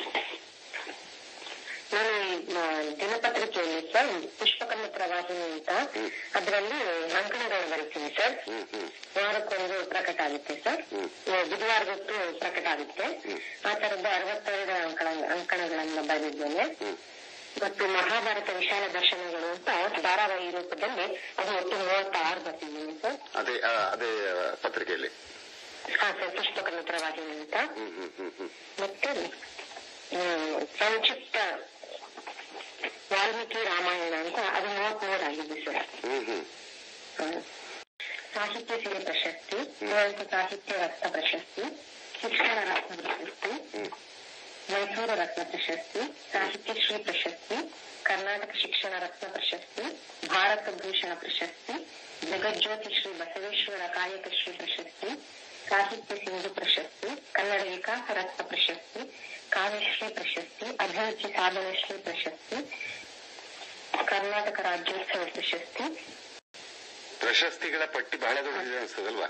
ನಾನು ಈ, ಮ, ದಿನಪತ್ರಿಕೆಯಲ್ಲಿ ಸರ್ ಪುಷ್ಪಕರ್ಮ ಪ್ರವಾಹಿನಿ ಅಂತ ಹ್ಮ್. ಅದರಲ್ಲಿ ಅಂಕಣಗಳು ಬರೀತೀನಿ ಸರ್ ಹ್ಮ್ ಹ್ಮ್ ವಾರಕ್ಕೊಂದು ಪ್ರಕಟ ಆಗುತ್ತೆ ಸರ್ ಹ್ಮ್. ಏ, ಬುಧವಾರದೊತ್ತು ಪ್ರಕಟ ಆಗುತ್ತೆ ಹ್ಮ್. ಆ ತರದ ಅರವತ್ತೆರಡು ಅಂಕಣ ಅಂಕಣಗಳನ್ನ ಬರೆದಿದ್ದೇನೆ ಹ್ಮ್ ಮತ್ತು ಮಹಾಭಾರತ ವಿಶಾಲ ದರ್ಶನಗಳು ಅಂತ ಧಾರಾವಾಹಿ ರೂಪದಲ್ಲಿ ಅದು ಒಟ್ಟು ಮೂವತ್ತಾರು ಬರ್ತಿದ್ದೀನಿ ಸರ್ ಅದೇ ಆ, ಅದೇ ಆ, ಪತ್ರಿಕೆಯಲ್ಲಿ ಹಾ ಸರ್ ಪುಷ್ಪಕರ್ಮ ಪ್ರವಾಹಿನಿ ಅಂತ ಹ್ಮ್ ಹ್ಮ್ ಹ್ಮ್ ಹ್ಮ್ ಮತ್ತೆ ಹ್ಮ್, ಸಂಕ್ಷಿಪ್ತ ವಾಲ್ಮೀಕಿ ರಾಮಾಯಣ ಅಂತ ಅದು ಮೂವತ್ಮೂರು ಆಗಿದೆ ಸರ್ ಹ್ಮ್ ಹ್ಮ್ ಹ್ಮ್. ಸಾಹಿತ್ಯ ಸಿರಿ ಪ್ರಶಸ್ತಿ ಕುವೆಂಪು ಸಾಹಿತ್ಯ ರತ್ನ ಪ್ರಶಸ್ತಿ ಶಿಕ್ಷಣ ರತ್ನ ಪ್ರಶಸ್ತಿ ಹ್ಮ್ ಮೈಸೂರು ರತ್ನ ಪ್ರಶಸ್ತಿ ಸಾಹಿತ್ಯ ಶ್ರೀ ಪ್ರಶಸ್ತಿ ಕರ್ನಾಟಕ ಶಿಕ್ಷಣ ರತ್ನ ಪ್ರಶಸ್ತಿ ಭಾರತ ಭೂಷಣ ಪ್ರಶಸ್ತಿ ಜಗಜ್ಯೋತಿ ಶ್ರೀ ಬಸವೇಶ್ವರ ಕಾಯಕ ಶ್ರೀ ಪ್ರಶಸ್ತಿ ಸಾಹಿತ್ಯ ಸಿಂಧು ಪ್ರಶಸ್ತಿ ಕನ್ನಡ ವಿಕಾಸ ರತ್ನ ಪ್ರಶಸ್ತಿ ಕಾವ್ಯಶ್ರೀ ಪ್ರಶಸ್ತಿ ಅಭಿರುಚಿ ಸಾಧನ ಶ್ರೀ ಪ್ರಶಸ್ತಿ ಕರ್ನಾಟಕ ರಾಜ್ಯೋತ್ಸವ ಪ್ರಶಸ್ತಿ ಪ್ರಶಸ್ತಿಗಳ ಪಟ್ಟಿ ಬಹಳ ದೊಡ್ಡದಿದೆ ಅನ್ಸ್ತದಲ್ವಾ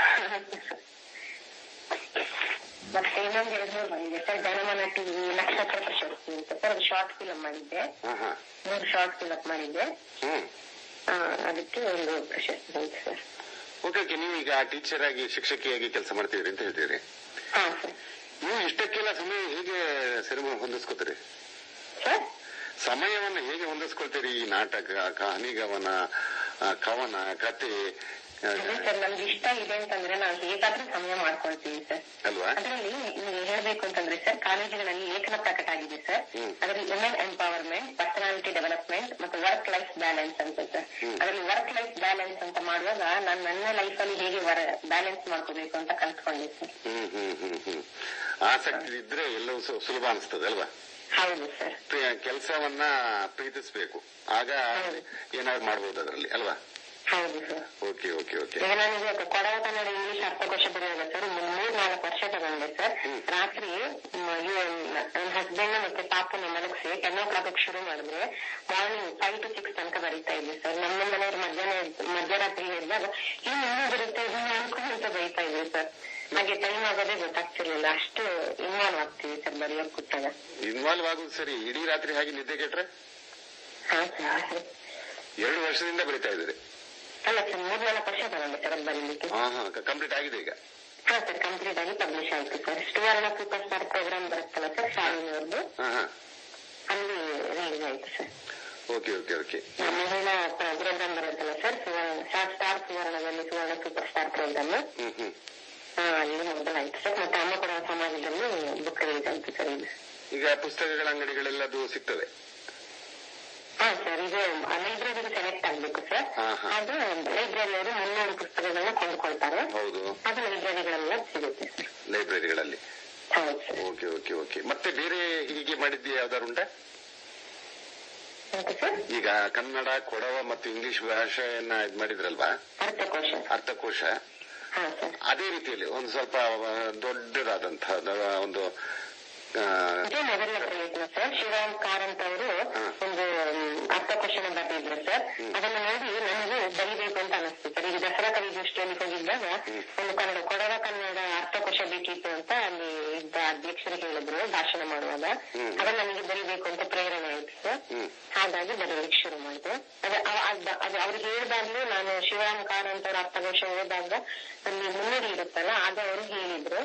ಮತ್ತೆ ಇನ್ನೊಂದು ಎರಡು ಮೂರು ಬಂದಿದೆ ಸರ್ ಜನಮನ ಟಿವಿ ನಕ್ಷತ್ರ ಪ್ರಶಸ್ತಿ ಅಂತ ಸರ್ ಅದು ಶಾರ್ಟ್ ಫಿಲಮ್ ಮಾಡಿದ್ದೆ ಹಾ ಹಾ ಮೂರು ಶಾರ್ಟ್ ಫಿಲಮ್ ಮಾಡಿದ್ದೆ ಹ್ಮ್ ಆ, ಅದಕ್ಕೆ ಒಂದು ಪ್ರಶಸ್ತಿ ಬಂತು ಸರ್ ಓಕೆ ಓಕೆ ನೀವು ಈಗ ಟೀಚರ್ ಆಗಿ ಶಿಕ್ಷಕಿಯಾಗಿ ಕೆಲಸ ಮಾಡ್ತಿದ್ರಿ ಅಂತ ಹೇಳ್ತೀರಿ ಹಾ ಸರ್ ನೀವು ಇಷ್ಟಕ್ಕೆಲ್ಲ ಸಮಯ ಹೇಗೆ ಸರಿ ಹೊಂದಿಸ್ಕೋತೀರಿ ಸರ್ ಸಮಯವನ್ನು ಹೇಗೆ ಹೊಂದಿಸ್ಕೊಳ್ತೀರಿ ಈ ನಾಟಕ ಕಹನಿಗವನ ಆ, ಕವನ ಕತೆ ಆ, ಅದೇ ಸರ್ ನಮ್ಗೆ ಇಷ್ಟ ಇದೆ ಅಂತಂದ್ರೆ ನಾವು ಹೇಗಾದ್ರೂ ಸಮಯ ಮಾಡ್ಕೊಳ್ತೀವಿ ಸರ್ ಅಲ್ವಾ ಅದರಲ್ಲಿ ನೀವು ಹೇಳ್ಬೇಕು ಅಂತಂದ್ರೆ ಸರ್ ಕಾಲೇಜುಗಳಲ್ಲಿ ಲೇಖನ ಪ್ರಕಟ ಆಗಿದೆ ಸರ್ ಹ್ಮ್. ಅದರಲ್ಲಿ ವುಮೆನ್ ಎಂಪವರ್ಮೆಂಟ್ ಪರ್ಸನಾಲಿಟಿ ಡೆವಲಪ್ಮೆಂಟ್ ಮತ್ತು ವರ್ಕ್ ಲೈಫ್ ಬ್ಯಾಲೆನ್ಸ್ ಅಂತ ಸರ್ ಹ್ಮ್. ಅದರಲ್ಲಿ ವರ್ಕ್ ಲೈಫ್ ಬ್ಯಾಲೆನ್ಸ್ ಅಂತ ಮಾಡುವಾಗ ನಾನು ನನ್ನ ಲೈಫ್ ಅಲ್ಲಿ ಹೇಗೆ ಬ್ಯಾಲೆನ್ಸ್ ಮಾಡ್ಕೋಬೇಕು ಅಂತ ಕಲ್ತ್ಕೊಂಡೆ ಸರ್ ಹ್ಮ್ ಹ್ಮ್ ಹ್ಮ್ ಹ್ಮ್ ಆಸಕ್ತಿ ಇದ್ರೆ ಎಲ್ಲವೂ ಸು- ಸುಲಭ ಅನಿಸ್ತದೆ ಅಲ್ವಾ ಹೌದು ಸರ್ ಕೆಲಸವನ್ನ ಪ್ರೀತಿಸ್ಬೇಕು ಆಗ ಏನಾದ್ರು ಮಾಡ್ಬೋದು ಅದರಲ್ಲಿ ಅಲ್ವಾ ಹೌದು ಸರ್ ಓಕೆ ಓಕೆ ಓಕೆ ಈಗ ನನಗೆ ಕೊಡವ ಕನ್ನಡ ಇಂಗ್ಲಿಷ್ ಅರ್ಥಕೋಶ ಬರೆಯೋದು ಸರ್ ಮೂರ್ ನಾಲ್ಕು ವರ್ಷ ತಗೊಂಡೆ ಸರ್ ಹ್ಮ್. ರಾತ್ರಿ ನನ್ನ ಹಸ್ಬೆಂಡ್ ಮತ್ತೆ ಪಾಪನ ಮಲಗಿಸಿ ಟೆನ್ ಓ ಕ್ಲಾಕ್ ಶುರು ಮಾಡಿದ್ರೆ ಮಾರ್ನಿಂಗ್ ಫೈವ್ ಟು ಸಿಕ್ಸ್ ತನಕ ಬರೀತಾ ಇದ್ವಿ ಸರ್ ನಮ್ಮ ಮನೆಯವ್ರು ಮಧ್ಯಾಹ್ನ ಎದ್ದು- ಮಧ್ಯರಾತ್ರಿ ಎದ್ದಾಗ ಇನ್ನು ಇನ್ನೂ ಬರುತ್ತೆ ಇನ್ನು ಅನ್ಕೊಂಡು ಅಂತ ಬೈತಾ ಇದ್ವಿ ಸರ್ ನನಗೆ ಟೈಮ್ ಆಗೋದೇ ಗೊತ್ತಾಗ್ತಿರ್ಲಿಲ್ಲ ಅಷ್ಟು ಇನ್ವಾಲ್ವ್ ಆಗ್ತೀವಿ ಸರ್ ಬರೆಯೋಕ್ ಕೂತಾಗ ಇನ್ವಾಲ್ವ್ ಆಗುದು ಸರಿ ಇಡೀ ರಾತ್ರಿ ಹಾಗೆ ನಿದ್ದೆ ಕೆಟ್ರೆ ಹಾ ಸರ್ ಎರಡು ವರ್ಷದಿಂದ ಬರಿತಾ ಇದ್ದೀರಿ ಅಲ್ಲ ಸರ್ ಮೂರ್ ನಾಲ್ಕು ವರ್ಷ ತಗೊಂಡೆ ಸರ್ ಅದು ಬರೀಲಿಕ್ಕೆ ಹಾ ಹಾ ಕಂಪ್ಲೀಟ್ ಆಗಿದೆ ಈಗ ಹಾ ಸರ್ ಕಂಪ್ಲೀಟ್ ಆಗಿ ಪಬ್ಲಿಷ್ ಆಯ್ತು sir Suvarna super star program ಬರುತ್ತಲ್ಲ ಸರ್ ಶಾಲಿನಿಯವ್ರದ್ದು ಹಾ ಹಾ ಅಲ್ಲಿ ರಿಲೀಸ್ ಆಯ್ತು ಸರ್ ಓಕೆ ಓಕೆ ಓಕೆ ಮಹಿಳಾ ಪ್ರೋಗ್ರಾಮ್ ಬರುತ್ತಲ್ಲ ಸರ್ ಸುವರ್ಣ ಸ್ಟಾರ್ ಸ್ಟಾರ್ ಸುವರ್ಣದಲ್ಲಿ ಸುವರ್ಣ ಸೂಪರ್ ಸ್ಟಾರ್ ಪ್ರೋಗ್ರಾಮ್ ಹ್ಮ್ ಹ್ಮ್ ಅಲ್ಲಿ ಮೊದಲಾಯ್ತು ಸರ್ ಮತ್ತೆ ಅಮ್ಮ ಕೊಡುವ ಸಮಾಜದಲ್ಲಿ ಬುಕ್ ರಿಲೀಸ್ ಆಯ್ತು ಸರ್ ಇದು ಈಗ ಪುಸ್ತಕಗಳ ಅಂಗಡಿಗಳೆಲ್ಲದು ಸಿಗ್ತದೆ ಹಾ ಸರ್ ಇದು ಲೈಬ್ರರಿಗೆ ಸೆಲೆಕ್ಟ್ ಆಗ್ಬೇಕು ಸರ್ ಹಾ, ಹಾ. ಅದು ಲೈಬ್ರರಿಯವರು ಮುನ್ನೂರು ಪುಸ್ತಕಗಳನ್ನ ಕೊಂಡ್ಕೊಳ್ತಾರೆ ಹೌದು ಅದು ಲೈಬ್ರರಿಗಳೆಲ್ಲ ಸಿಗುತ್ತೆ ಸರ್ ಲೈಬ್ರರಿಗಳಲ್ಲಿ ಹೌದು ಸರ್ ಓಕೆ ಓಕೆ ಓಕೆ ಮತ್ತೆ ಬೇರೆ ಹೀಗೆ ಮಾಡಿದ್ದೆ ಯಾವ್ದಾರು ಉಂಟಾ ಮತ್ತೆ ಸರ್ ಈಗ ಕನ್ನಡ ಕೊಡವ ಮತ್ತು ಇಂಗ್ಲಿಷ್ ಭಾಷೆಯನ್ನ ಇದ್ ಮಾಡಿದ್ರಲ್ವಾ ಅರ್ಥಕೋಶ ಅರ್ಥಕೋಶ ಹಾ ಸರ್ ಅದೇ ರೀತಿಯಲ್ಲಿ ಒಂದು ಸ್ವಲ್ಪ ಆ, ದೊಡ್ಡದಾದಂತಹ ಒಂದು ಆ, ಇದೇ ಮೊದಲ ಪ್ರಯತ್ನ ಸರ್ ಶಿವರಾಮ್ ಕಾರಂತ್ ಅವರು ಹಾ. ಒಂದು ಮ್, ಅರ್ಥಕೋಶನ ಬರೆದಿದ್ರು ಸರ್ ಅದನ್ನ ನೋಡಿ ನನಗೆ ಬರಿಬೇಕು ಅಂತ ಅನಿಸ್ತು ಸರ್ ಈಗ ದಸರಾ ಕವಿ ದೃಷ್ಟಿಯಲ್ಲಿ ಹೋಗಿದ್ದಾಗ ಒಂದು ಕನ್ನಡ ಕೊಡವ ಕನ್ನಡ ಅರ್ಥಕೋಶ ಬೇಕಿತ್ತು ಅಂತ ಅಲ್ಲಿ ಇದ್ದ ಅಧ್ಯಕ್ಷರು ಹೇಳಿದ್ರು ಭಾಷಣ ಮಾಡುವಾಗ ಹ್ಮ್. ಅದನ್ನ ನನಗೆ ಬರಿಬೇಕು ಅಂತ ಪ್ರೇರಣೆ ಆಯ್ತು ಸರ್ ಹ್ಮ್. ಹಾಗಾಗಿ ಬರೀಲಿಕ್ಕೆ ಶುರು ಮಾಡಿದೆ ಅದು ಅವ- ಅದ್- ಅದು ಅವ್ರು ಹೇಳಿದಾಗ್ಲೂ ನಾನು ಶಿವರಾಮ್ ಕಾರಂತ್ ಅವರ ಅರ್ಥಕೋಶ ಓದಿದಾಗ ಅಲ್ಲಿ ಮುನ್ನುಡಿ ಇರುತ್ತಲ್ಲ ಆಗ ಅವರು ಹೇಳಿದ್ರು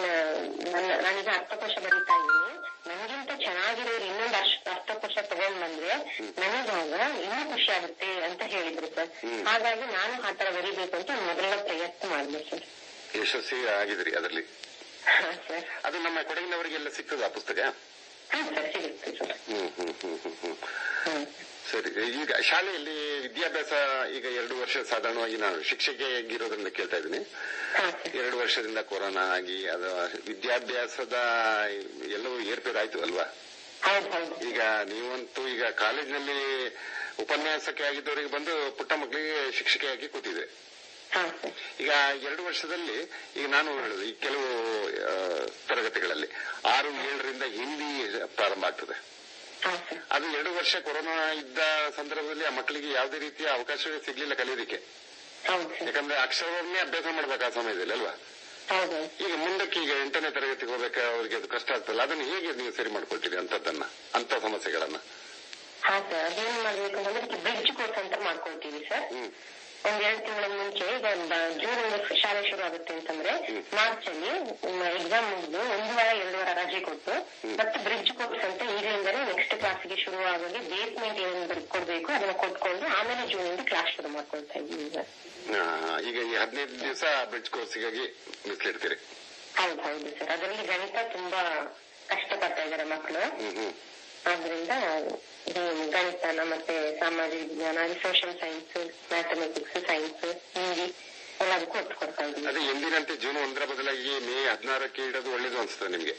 ನ- ನನ್ನ- ನಾನೀಗ ಅರ್ಥಕೋಶ ಬರೀತಾ ಇದ್ದೀನಿ ನನಗಿಂತ ಚೆನ್ನಾಗಿರೋರು ಇನ್ನೊಂದು ಅರ್ಶ- ಅರ್ಥಕೋಶ ತಗೊಂಡ್ ಬಂದ್ರೆ ನನಗಾಗ ಇನ್ನೂ ಖುಷಿ ಆಗುತ್ತೆ ಅಂತ ಹೇಳಿದ್ರು ಸರ್ ಹ್ಮ್. ಹಾಗಾಗಿ ನಾನು ಆ ತರ ಬರೀಬೇಕು ಅಂತ ಮೊದಲ ಪ್ರಯತ್ನ ಮಾಡಿದೆ ಸರ್ ಯಶಸ್ವಿ ಆಗಿದ್ರಿ ಅದರಲ್ಲಿ ಹಾ ಸರ್ ಅದು ನಮ್ಮ ಕೊಡಗಿನವರಿಗೆಲ್ಲ ಸಿಗ್ತದ ಆ ಪುಸ್ತಕ ಹಾ ಸರ್ ಸಿಗುತ್ತೆ ಸರ್ ಹ್ಮ್ ಹ್ಮ್ ಹ್ಮ್ ಹ್ಮ್ ಹ್ಮ್ ಹ್ಮ್ ಸರಿ ಈಗ ಶಾಲೆಯಲ್ಲಿ ವಿದ್ಯಾಭ್ಯಾಸ ಈಗ ಎರಡು ವರ್ಷ ಸಾಧಾರಣವಾಗಿ ನಾನು ಶಿಕ್ಷಕಿಯಾಗಿರೋದ್ರಿಂದ ಕೇಳ್ತಾ ಇದ್ದೀನಿ ಹಾ ಸರ್ ಎರಡು ವರ್ಷದಿಂದ ಕೊರೋನಾ ಆಗಿ ಅದು ವಿದ್ಯಾಭ್ಯಾಸದ ಎಲ್ಲವೂ ಏರ್ಪೇರಾಯ್ತು ಅಲ್ವಾ ಹೌದು ಹೌದು ಈಗ ನೀವಂತೂ ಈಗ ಕಾಲೇಜಿನಲ್ಲಿ ಉಪನ್ಯಾಸಕ್ಕೆ ಆಗಿದ್ದವರಿಗೆ ಬಂದು ಪುಟ್ಟ ಮಕ್ಕಳಿಗೆ ಶಿಕ್ಷಕಿಯಾಗಿ ಕೂತಿದೆ ಹಾ ಸರ್ ಈಗ ಎರಡು ವರ್ಷದಲ್ಲಿ ಈಗ ನಾನು ಹೇಳುದು ಈ ಕೆಲವು ಆ, ತರಗತಿಗಳಲ್ಲಿ ಆರು ಏಳರಿಂದ ಹಿಂದಿ ಪ್ರಾರಂಭ ಆಗ್ತದೆ ಹಾ ಸರ್ ಅದು ಎರಡು ವರ್ಷ ಕೊರೋನಾ ಇದ್ದ ಸಂದರ್ಭದಲ್ಲಿ ಆ ಮಕ್ಕಳಿಗೆ ಯಾವುದೇ ರೀತಿಯ ಅವಕಾಶವೇ ಸಿಗ್ಲಿಲ್ಲ ಕಲಿಯೋದಕ್ಕೆ ಹೌದು ಸರ್ ಯಾಕಂದ್ರೆ ಅಕ್ಷರವನ್ನೇ ಅಭ್ಯಾಸ ಮಾಡ್ಬೇಕು ಆ ಸಮಯದಲ್ಲಿ ಅಲ್ವಾ ಹೌದು ಈಗ ಮುಂದಕ್ಕೆ ಈಗ ಎಂಟನೇ ತರಗತಿಗೆ ಹೋಗ್ಬೇಕು ಅವರಿಗೆ ಅದು ಕಷ್ಟ ಆಗ್ತಲ್ಲ ಅದನ್ನು ಹೇಗೆ ನೀವು ಸರಿ ಮಾಡ್ಕೊಳ್ತೀರಿ ಅಂತದನ್ನ ಅಂತ ಸಮಸ್ಯೆಗಳನ್ನ ಹಾ ಸರ್ ಅದೇನ್ ಮಾಡ್ಬೇಕು ಅಂದ್ರೆ ಅದಕ್ಕೆ ಬ್ರಿಡ್ಜ್ ಕೋರ್ಸ್ ಅಂತ ಮಾಡ್ಕೊಳ್ತೀವಿ ಸರ್ ಹ್ಮ್ ಒಂದ್ ಎರಡು ತಿಂಗಳ ಮುಂಚೆ ಈಗ ಬ- ಜೂನ್ ಇಂದ ಶಾಲೆ ಶುರು ಆಗುತ್ತೆ ಅಂತಂದ್ರೆ ಮಾರ್ಚ್ ಅಲ್ಲಿ ಎಕ್ಸಾಮ್ ಮುಗಿದು ಒಂದು ವಾರ ಎರಡು ವಾರ ರಜೆ ಕೊಟ್ಟು ಮತ್ತೆ ಬ್ರಿಡ್ಜ್ ಕೋರ್ಸ್ ಅಂತ ಈಗಲಿಂದಲೇ ನೆಕ್ಸ್ಟ್ ಕ್ಲಾಸ್ಗೆ ಶುರು ಆಗೋಗಿ ಬೇಸ್ಮೆಂಟ್ ಏನ್ ಕೊಡ್ಬೇಕು ಅದನ್ನ ಕೊಟ್ಕೊಂಡು ಆಮೇಲೆ ಜೂನ್ ಇಂದ ಕ್ಲಾಸ್ ಶುರು ಮಾಡ್ಕೊಳ್ತಾ ಇದ್ದೀವಿ ಈಗ ಆ, ಈಗ ಈ ಹದಿನೈದು ದಿವಸ ಬ್ರಿಡ್ಜ್ ಕೋರ್ಸಿಗಾಗಿ ಮೀಸಲಿಡ್ತೀರಿ ಹೌದು ಹೌದು ಸರ್ ಅದರಲ್ಲಿ ಗಣಿತ ತುಂಬಾ ಕಷ್ಟಪಡ್ತಾ ಇದ್ದಾರೆ ಮಕ್ಕಳು ಹ್ಮ್ ಹ್ಮ್ ಆದ್ರಿಂದ ಇದು ಗಣಿತನ ಮತ್ತೆ ಸಾಮಾಜಿಕ ವಿಜ್ಞಾನ social science mathematics science Hindi ಎಲ್ಲದಕ್ಕೂ ಒತ್ತು ಕೊಡ್ತಾ ಇದ್ದೀವಿ ಅದೇ ಎಂದಿನಂತೆ ಜೂನ್ ಒಂದರ ಬದಲಾಗಿ ಮೇ ಹದಿನಾರಕ್ಕೆ ಇಡೋದು ಒಳ್ಳೇದು ಅನ್ಸುತ್ತೆ ನಿಮ್ಗೆ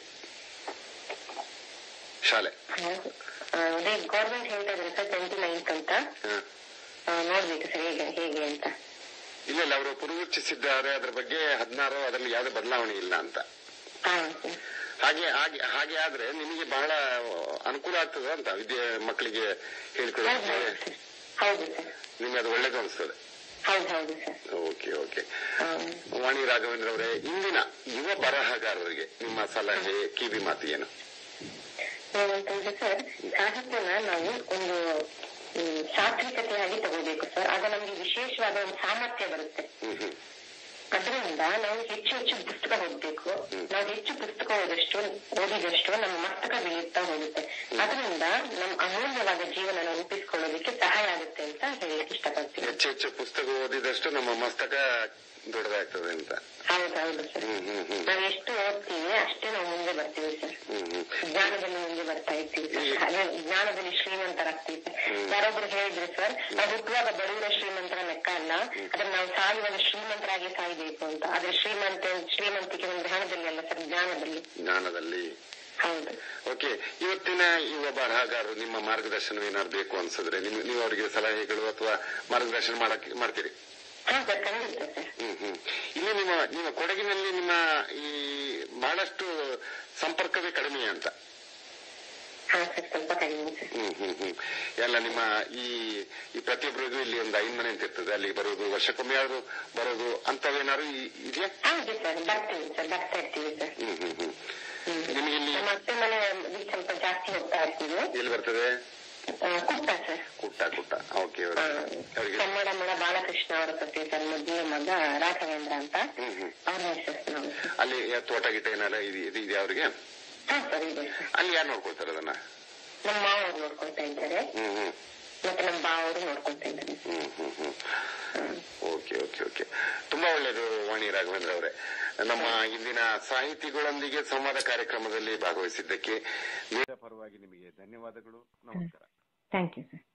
ಶಾಲೆ ಹೌದು. ಆ, ಅದೇ ಗೌರ್ಮೆಂಟ್ ಹೇಳ್ತಾ ಇದ್ದಾರೆ ಸರ್ ಟ್ವೆಂಟಿ ನೈನ್ತ್ ಅಂತ ಹ. ಆ, ನೋಡ್ಬೇಕು ಸರ್ ಹೇಗೆ ಹೇಗೆ ಅಂತ ಇಲ್ಲ ಇಲ್ಲ ಅವರು ಪುನರುಚ್ಚಿಸಿದ್ದಾರೆ ಅದ್ರ ಬಗ್ಗೆ ಹದಿನಾರು ಅದರಲ್ಲಿ ಯಾವುದೇ ಬದಲಾವಣೆ ಇಲ್ಲ ಅಂತ ಹಾ ಸರ್. ಹಾಗೆ ಹಾಗೆ ಹಾಗೆ ಆದ್ರೆ ನಿಮಗೆ ಬಹಳ ಅನುಕೂಲ ಆಗ್ತದೆ ಅಂತ ವಿದ್ಯೆ ಮಕ್ಕಳಿಗೆ ಹೌದು ಹೇಳ್ಕೊಳ್ಳೋಕೆ ಹೌದು ಸರ್ ಹೌದು ಸರ್ ನಿಮ್ಗೆ ಅದು ಒಳ್ಳೇದು ಅನಿಸ್ತದೆ ಹೌದು ಹೌದು ಸರ್ ಓಕೆ ಓಕೆ ಆ, ವಾಣಿ ರಾಘವೇಂದ್ರ ಅವರೇ ಇಂದಿನ ಯುವ ಬರಹಗಾರರಿಗೆ ನಿಮ್ಮ ಸಲಹೆ ಕಿವಿ ಮಾತು ಏನು ಏನಂತಂದ್ರೆ ಸರ್ ಸಾಹಿತ್ಯನ ನಾವು ಒಂದು ಹ್ಮ್, ಸಾತ್ವಿಕತೆಯಾಗಿ ತಗೋಬೇಕು ಸರ್ ಆಗ ನಮ್ಗೆ ವಿಶೇಷವಾದ ಒಂದು ಸಾಮರ್ಥ್ಯ ಬರುತ್ತೆ ಹ್ಮ್ ಹ್ಮ್ ಅದರಿಂದ ನಾವು ಹೆಚ್ಚು ಹೆಚ್ಚು ಪುಸ್ತಕ ಓದಬೇಕು ನಾವು ಹೆಚ್ಚು ಪುಸ್ತಕ ಓದಷ್ಟು ಓದಿದಷ್ಟು ನಮ್ಮ ಮಸ್ತಕ ಬೆಳೆಯುತ್ತಾ ಹೋಗುತ್ತೆ ಅದರಿಂದ ನಮ್ಮ ಅಮೂಲ್ಯವಾದ ಜೀವನ ರೂಪಿಸಿಕೊಳ್ಳೋದಕ್ಕೆ ಸಹಾಯ ಆಗುತ್ತೆ ಅಂತ ಹೇಳಕ್ ಇಷ್ಟಪಡ್ತೀನಿ ಹೆಚ್ಚು ಹೆಚ್ಚು ಪುಸ್ತಕ ಓದಿದಷ್ಟು ನಮ್ಮ ಮಸ್ತಕ ದೊಡ್ಡದಾಗ್ತದೆ ಅಂತ ಹೌದು ಹೌದು ಸರ್ ಹ್ಮ್ ಹ್ಮ್ ಹ್ಮ್ ನಾವು ಎಷ್ಟು ಓದ್ತೀವಿ ಅಷ್ಟೇ ನಾವು ಮುಂದೆ ಬರ್ತೀವಿ ಸರ್ ಹ್ಮ್ ಹ್ಮ್ ಜ್ಞಾನದಲ್ಲಿ ಮುಂದೆ ಬರ್ತಾ ಇರ್ತೀವಿ ಸರ್ ಹಾಗೆ ಜ್ಞಾನದಲ್ಲಿ ಶ್ರೀಮಂತರಾಗ್ತೀವಿ ಯಾರೊಬ್ರು ಹೇಳಿದ್ರು ಸರ್ ನಾವು ಹುಟ್ಟುವಾಗ ಬಡವರ ಶ್ರೀಮಂತರ ಲೆಕ್ಕ ಅಲ್ಲ ಆದ್ರೆ ನಾವು ಸಾಯುವಾಗ ಶ್ರೀಮಂತರಾಗಿ ಸಾಯ್ಬೇಕು ಅಂತ ಆದ್ರೆ ಶ್ರೀಮಂತ ಶ್ರೀಮಂತಿಕೆ ಒಂದು ಹಣದಲ್ಲಿ ಅಲ್ಲ ಸರ್ ಜ್ಞಾನದಲ್ಲಿ ಜ್ಞಾನದಲ್ಲಿ ಹೌದು ಓಕೆ ಇವತ್ತಿನ ಯುವ ಬರಹಗಾರರು ನಿಮ್ಮ ಮಾರ್ಗದರ್ಶನ ಏನಾದ್ರು ಬೇಕು ಅನ್ಸಿದ್ರೆ ನಿಮ್- ನೀವು ಅವರಿಗೆ ಸಲಹೆಗಳು ಅಥವಾ ಮಾರ್ಗದರ್ಶನ ಮಾಡಕ್ ಮಾಡ್ತೀರಿ ಹಾ ಸರ್ ಖಂಡಿತ ಸರ್ ಹ್ಮ್ ಹ್ಮ್ ಇಲ್ಲಿ ನಿಮ್ಮ ನಿಮ್ಮ ಕೊಡಗಿನಲ್ಲಿ ನಿಮ್ಮ ಈ ಬಹಳಷ್ಟು ಸಂಪರ್ಕವೇ ಕಡಿಮೆ ಅಂತ ಹಾ ಸರ್ ಸ್ವಲ್ಪ ಕಡಿಮೆ ಸರ್ ಹ್ಮ್ ಹ್ಮ್ ಹ್ಮ್ ಎಲ್ಲ ನಿಮ್ಮ ಈ ಈ ಪ್ರತಿಯೊಬ್ಬರಿಗೂ ಇಲ್ಲಿ ಒಂದು ಐದು ಮನೆ ಅಂತ ಇರ್ತದೆ ಅಲ್ಲಿ ಬರೋದು ವರ್ಷಕ್ಕೊಮ್ಮೆ ಯಾರು ಬರೋದು ಅಂತವೇನಾದ್ರು ಈ- ಇದೆಯಾ ಹೌದು ಸರ್ ಬರ್ತೀವಿ ಸರ್ ಬರ್ತಾ ಇರ್ತೀವಿ ಸರ್ ಹ್ಮ್ ಹ್ಮ್ ಹ್ಮ್ ಹ್ಮ್. ನಿಮಗೆ ಇಲ್ಲಿ ನಮ್ಮ ಅತ್ತೆ ಮನೆ ಸ್ವಲ್ಪ ಜಾಸ್ತಿ ಹೋಗ್ತಾ ಇರ್ತೀವಿ ಎಲ್ಲಿ ಬರ್ತದೆ ಆ, ಕುಟ್ಟ ಸರ್ ಕುಟ್ಟ ಕುಟ್ಟ ಓಕೆ ಆ, ಅವರಿಗೆ ಕನ್ನಡಮ್ಮನ ಬಾಲಕೃಷ್ಣ ಅವರ ಕತೆ ಸರ್ ಮೊದಲನೇ ಮಗ ರಾಘವೇಂದ್ರ ಅಂತ ಹ್ಮ್ ಹ್ಮ್ ಅವ್ರ ಮಿಸ್ಸಸ್ ನಾವು ಅಲ್ಲಿ ತೋಟ ಗಿಟ ಏನಾರ ಇದು ಇದು ಇದೆ ಅವ್ರಿಗೆ ಹಾ ಸರ್ ಇದೆ ಸರ್ ಅಲ್ಲಿ ಯಾರು ನೋಡ್ಕೊಳ್ತಾರೆ ಅದನ್ನ ನಮ್ಮ ಮಾವ ಅವ್ರು ನೋಡ್ಕೊಳ್ತಾ ಇದ್ದಾರೆ ಹ್ಮ್ ಹ್ಮ್ ಮತ್ತೆ ನಮ್ಮ ಬಾ ಅವರು ನೋಡ್ಕೊಳ್ತಾ ಇದ್ದಾರೆ ಹ್ಮ್ ಹ್ಮ್ ಹ್ಮ್ ಹ್ಮ್. ಓಕೆ ಓಕೆ ಓಕೆ ತುಂಬಾ ಒಳ್ಳೆಯದು ವಾಣಿ ರಾಘವೇಂದ್ರ ಅವರೇ ನಮ್ಮ ಇಂದಿನ ಸಾಹಿತಿಗಳೊಂದಿಗೆ ಸಂವಾದ ಕಾರ್ಯಕ್ರಮದಲ್ಲಿ ಭಾಗವಹಿಸಿದ್ದಕ್ಕೆ ನಿಮ್ಮ ಪರವಾಗಿ ನಿಮಗೆ ಧನ್ಯವಾದಗಳು ನಮಸ್ಕಾರ ಥ್ಯಾಂಕ್ ಯು ಸರ್